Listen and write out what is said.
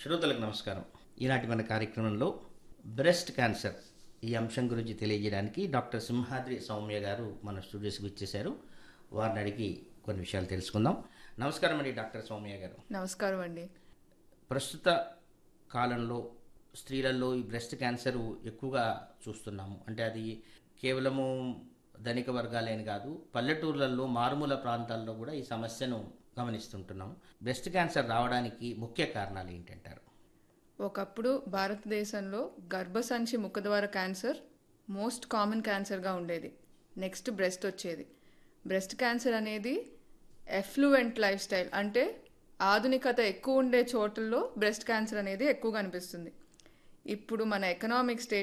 శ్రోతలకు నమస్కారం ఈనాటి మన కార్యక్రమంలో బ్రెస్ట్ క్యాన్సర్ ఈ అంశం గురించి తెలియజేయడానికి డాక్టర్ సింహాద్రి సౌమ్య గారు మన స్టూడియోస్కి వచ్చేసారు వారిని అడిగి కొన్ని విషయాలు తెలుసుకుందాం నమస్కారం అండి డాక్టర్ సౌమ్య గారు నమస్కారం అండి ప్రస్తుత కాలంలో స్త్రీలలో ఈ బ్రెస్ట్ క్యాన్సర్ ఎక్కువగా చూస్తున్నాము అంటే అది కేవలము ధనిక వర్గాలేని కాదు పల్లెటూర్లలో మారుమూల ప్రాంతాల్లో కూడా ఈ సమస్యను గమనిస్తుంటున్నాము బ్రెస్ట్ క్యాన్సర్ రావడానికి ముఖ్య కారణాలు ఏంటంటారు ఒకప్పుడు భారతదేశంలో గర్భసంచి ముఖద్వార క్యాన్సర్ మోస్ట్ కామన్ క్యాన్సర్గా ఉండేది నెక్స్ట్ బ్రెస్ట్ వచ్చేది బ్రెస్ట్ క్యాన్సర్ అనేది ఎఫ్లూయెంట్ లైఫ్ స్టైల్ అంటే ఆధునికత ఎక్కువ ఉండే చోట్లలో బ్రెస్ట్ క్యాన్సర్ అనేది ఎక్కువ కనిపిస్తుంది ఇప్పుడు మన ఎకనామిక్ స్టేట్